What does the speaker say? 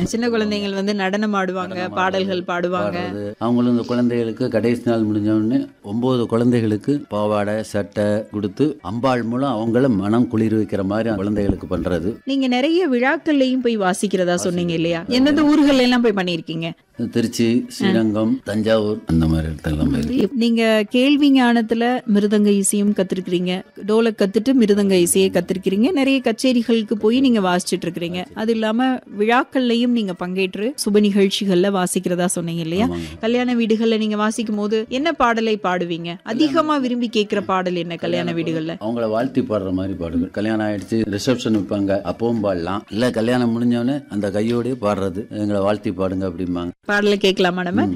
சின்ன குழந்தைகள் வந்து நடனம் ஆடுவாங்க பாடல்கள் பாடுவாங்க பாடுறது அவங்களும் இந்த குழந்தைகளுக்கு கடைசி நாள் முடிஞ்ச உடனே ஒன்பது குழந்தைகளுக்கு பாவாடை சட்டை கொடுத்து அம்பாள் மூலம் அவங்கள மனம் குளிர் வைக்கிற மாதிரி குழந்தைகளுக்கு பண்றது நீங்க நிறைய விழாக்கள்லயும் போய் வாசிக்கிறதா சொன்னீங்க இல்லையா எந்தெந்த ஊர்கள் எல்லாம் போய் பண்ணிருக்கீங்க திருச்சி ஸ்ரீரங்கம் தஞ்சாவூர் அந்த மாதிரி இடத்தெல்லாம் போயிருக்கு நீங்க கேள்வி ஞானத்துல மிருதங்க இசையும் கத்திருக்கிறீங்க டோலை கத்துட்டு மிருதங்க இசையை கத்திருக்கிறீங்க நிறைய கச்சேரிகளுக்கு போய் நீங்க வாசிச்சுட்டு இருக்கிறீங்க அது இல்லாம விழாக்கள்லயும் நீங்க பங்கேற்று சுப நிகழ்ச்சிகள்ல வாசிக்கிறதா சொன்னீங்க இல்லையா ஆமாங்க. கல்யாண வீடுகள்ல நீங்க வாசிக்கும் போது என்ன பாடலை பாடுவீங்க அதிகமா விரும்பி கேட்கிற பாடல் என்ன கல்யாண வீடுகள்ல அவங்கள வாழ்த்தி பாடுற மாதிரி பாடுகள் கல்யாணம் ஆயிடுச்சு ரிசப்ஷன் வைப்பாங்க அப்பவும் பாடலாம் இல்ல கல்யாணம் முடிஞ்சவொடனே அந்த கையோடய பாடுறது எங்களை வாழ்த்தி பாடுங்க அப்படிம்பாங்க பாடலை கேட்கலாமா நம்ம